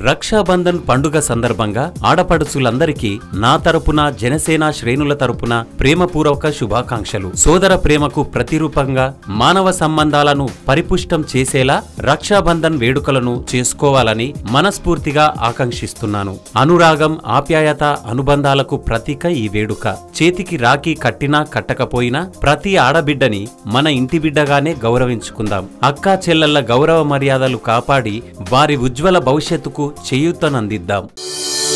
రక్షాబంధన్ పండుగ సందర్భంగా ఆడపడుచులందరికీ నా తరపున జనసేన శ్రేణుల తరపున ప్రేమపూర్వక శుభాకాంక్షలు సోదర ప్రేమకు ప్రతిరూపంగా మానవ సంబంధాలను పరిపుష్టం చేసేలా రక్షాబంధన్ వేడుకలను చేసుకోవాలని మనస్ఫూర్తిగా ఆకాంక్షిస్తున్నాను అనురాగం ఆప్యాయత అనుబంధాలకు ప్రతీక ఈ వేడుక చేతికి రాఖీ కట్టినా కట్టకపోయినా ప్రతి ఆడబిడ్డని మన ఇంటి బిడ్డగానే గౌరవించుకుందాం అక్కా చెల్లెళ్ల గౌరవ మర్యాదలు కాపాడి వారి ఉజ్వల భవిష్యత్తుకు చేయూతనందిద్దాం